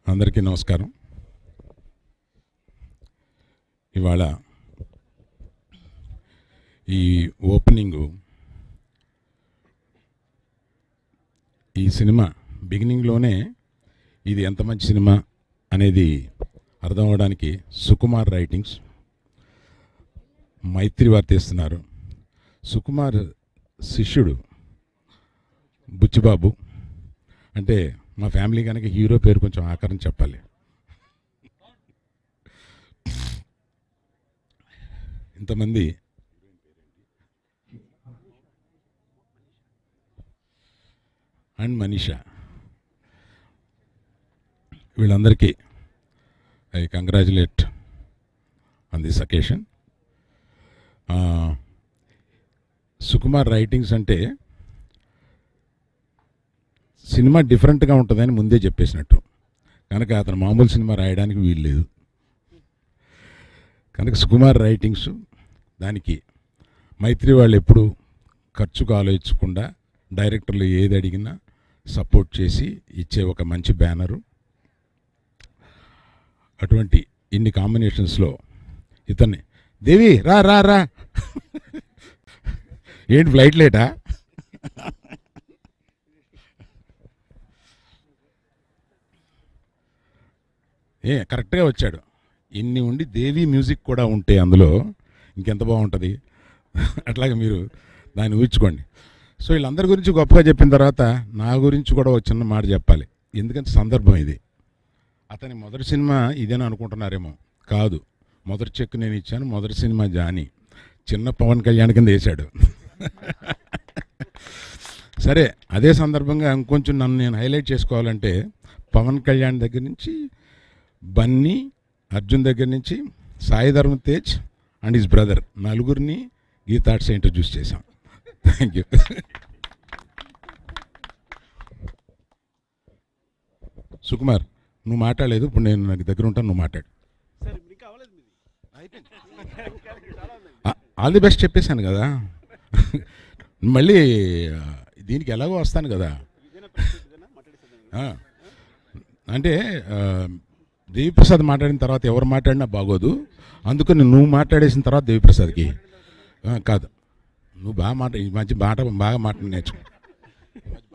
అందరికీ నమస్కారం ఇవాళ ఈ ఓపెనింగు ఈ సినిమా బిగినింగ్లోనే ఇది ఎంత మంచి సినిమా అనేది అర్థం అవడానికి సుకుమార్ రైటింగ్స్ మైత్రి వారు తీస్తున్నారు సుకుమార్ శిష్యుడు బుచ్చిబాబు అంటే మా ఫ్యామిలీ కనుక హీరో పేరు కొంచెం ఆకారం చెప్పాలి ఇంతమంది అండ్ మనీషా వీళ్ళందరికీ I congratulate on this occasion Sukumar writings అంటే సినిమా డిఫరెంట్గా ఉంటుందని ముందే చెప్పేసినట్టు కనుక అతను మామూలు సినిమా రాయడానికి వీలు లేదు కనుక సుకుమార్ రైటింగ్స్ దానికి మైత్రి వాళ్ళు ఎప్పుడు ఖర్చుకు ఆలోచించకుండా డైరెక్టర్లు ఏది అడిగినా సపోర్ట్ చేసి ఇచ్చే ఒక మంచి బ్యానరు అటువంటి ఇన్ని కాంబినేషన్స్లో ఇతన్ని దేవి రా రా రా ఏంటి ఫ్లైట్ లేటా ఏ కరెక్ట్గా వచ్చాడు ఇన్ని ఉండి దేవి మ్యూజిక్ కూడా ఉంటే అందులో ఇంకెంత బాగుంటుంది అట్లాగే మీరు దాన్ని ఊహించుకోండి సో వీళ్ళందరి గురించి గొప్పగా చెప్పిన తర్వాత నా గురించి కూడా ఒక చిన్న మాట చెప్పాలి ఎందుకంటే సందర్భం ఇది అతని మొదటి సినిమా ఇదేనా అనుకుంటున్నారేమో కాదు మొదటి చెక్ నేను ఇచ్చాను మొదటి సినిమా జానీ చిన్న పవన్ కళ్యాణ్ కింద వేశాడు సరే అదే సందర్భంగా ఇంకొంచెం నన్ను నేను హైలైట్ చేసుకోవాలంటే పవన్ కళ్యాణ్ దగ్గర నుంచి బన్నీ అర్జున్ దగ్గర నుంచి సాయి ధర్మ తేజ్ అండ్ హిస్ బ్రదర్ నలుగురిని గీతార్ట్స్ ఇంట్రడ్యూస్ చేశాం థ్యాంక్ యూ సుకుమార్ నువ్వు మాట్లాడలేదు ఇప్పుడు నేను నాకు దగ్గర ఉంటాను నువ్వు మాట్లాడు ఆల్ ది బెస్ట్ చెప్పేశాను కదా మళ్ళీ ఆ, దీనికి ఎలాగో వస్తాను కదా ఆ, అంటే ఆ, దేవిప్రసాద్ మాట్లాడిన తర్వాత ఎవరు మాట్లాడినా బాగోదు అందుకని నువ్వు మాట్లాడేసిన తర్వాత దేవిప్రసాద్కి ఆ, కాదు నువ్వు బాగా మాట ఈ మధ్య మాట బాగా మాట నేర్చుకో ఈ మధ్య